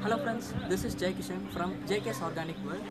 Hello friends, this is Jai Kishan from JK's Organic World.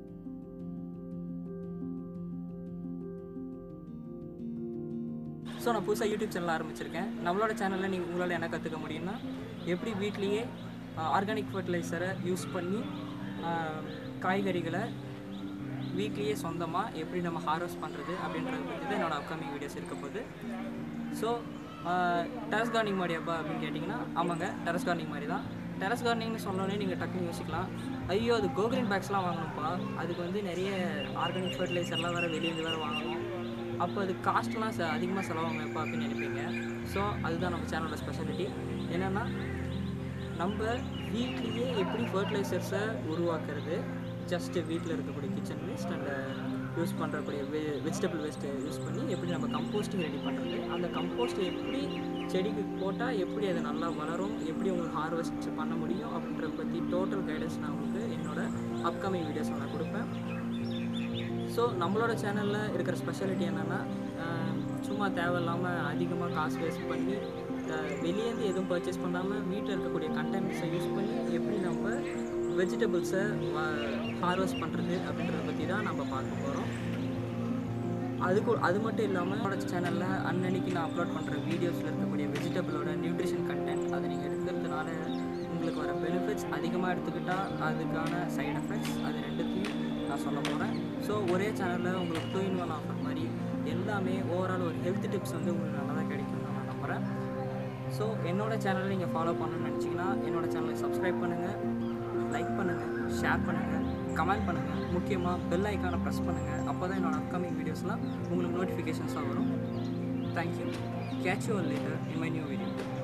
So நான் புதுசாக YouTube channel ஆரம்பிச்சிருக்கேன் நம்மளோட சேனலில் நீங்கள் உங்களால் என்ன கற்றுக்க முடியும்னா எப்படி வீட்லேயே ஆர்கானிக் ஃபர்டிலைசரை யூஸ் பண்ணி ஆஹ், காய்கறிகளை வீட்லேயே சொந்தமாக எப்படி நம்ம ஹார்வெஸ்ட் பண்ணுறது அப்படின்றத பற்றி தான் என்னோட அப்கமிங் வீடியோஸ் இருக்க போகுது ஸோ டெரஸ் கார்னிங் மாதிரியாப்பா அப்படின்னு கேட்டிங்கன்னா ஆமாங்க டெரஸ் கார்னிங் மாதிரி தான் டெரஸ் கார்னிங்னு சொன்னோன்னே நீங்கள் டக்குன்னு யோசிக்கலாம் ஐயோ அது கோக்ரீன் பேக்ஸ்லாம் வாங்கணும்ப்பா அதுக்கு வந்து நிறைய ஆர்கானிக் ஃபர்டிலைசர்லாம் வேறு வெளியேருந்து வேறு வாங்கணும் அப்போ அது காஸ்ட்லாம் ச அதிகமாக செலவாகுமேப்பா அப்படின்னு நினைப்பீங்க ஸோ அதுதான் நம்ம சேனலோட ஸ்பெஷாலிட்டி என்னென்னா நம்ம வீட்லேயே எப்படி ஃபர்டிலைசர்ஸை உருவாக்குறது ஜஸ்ட்டு வீட்டில் இருக்கக்கூடிய கிச்சன் வேஸ்ட் அண்ட் யூஸ் பண்ணுறக்கூடிய வெ வெஜிடபிள் வேஸ்ட்டை யூஸ் பண்ணி எப்படி நம்ம கம்போஸ்டிங் ரெடி பண்ணுறது அந்த கம்போஸ்ட் எப்படி செடிக்கு போட்டால் எப்படி அது நல்லா வளரும் எப்படி உங்களுக்கு ஹார்வெஸ்ட் பண்ண முடியும் அப்படின்றத பற்றி டோட்டல் கைடன்ஸ் நான் உங்களுக்கு என்னோட அப்கமிங் வீடியோஸில் நான் கொடுப்பேன் ஸோ நம்மளோட சேனலில் இருக்கிற ஸ்பெஷாலிட்டி என்னென்னா சும்மா தேவையில்லாமல் அதிகமாக காசு வேஸ்ட் பண்ணி அஹ், வெளியேந்து எதுவும் பர்ச்சேஸ் பண்ணாமல் வீட்டில் இருக்கக்கூடிய கண்டென்ட்ஸை யூஸ் பண்ணி எப்படி நம்ம வெஜிடபிள்ஸை ஹார்வெஸ்ட் பண்ணுறது அப்படின்றத பற்றி தான் நம்ம பார்க்க போகிறோம் அதுக்கு அது மட்டும் இல்லாமல் என்னோட சேனலில் அன்னன்னைக்கு நான் அப்லோட் பண்ணுற வீடியோஸில் இருக்கக்கூடிய வெஜிடபிளோட நியூட்ரிஷன் கண்டென்ட் அதை நீங்கள் எடுக்கிறதுனால உங்களுக்கு வர பெனிஃபிட்ஸ் அதிகமாக எடுத்துக்கிட்டால் அதுக்கான சைடு எஃபெக்ட்ஸ் அது ரெண்டுத்தையும் நான் சொல்ல போகிறேன் ஸோ ஒரே சேனலில் உங்களுக்கு டூ இன் ஒன் ஆஃபர் மாதிரி எல்லாமே ஓவரால் ஒரு ஹெல்த் டிப்ஸ் வந்து உங்களுக்கு நல்லா தான் கிடைக்கும்னு நான் நம்புகிறேன் ஸோ என்னோட சேனலை நீங்கள் ஃபாலோ பண்ணணும்னு நினச்சிங்கன்னா என்னோட சேனலை சப்ஸ்கிரைப் பண்ணுங்கள் லைக் பண்ணுங்கள் ஷேர் பண்ணுங்கள் கமெண்ட் பண்ணுங்கள் முக்கியமாக பெல் ஐக்கானை ப்ரெஸ் பண்ணுங்கள் அப்போ தான் என்னோட அப்கமிங் வீடியோஸ்லாம் உங்களுக்கு நோட்டிஃபிகேஷன்ஸாக வரும் thank you catch you later in my new video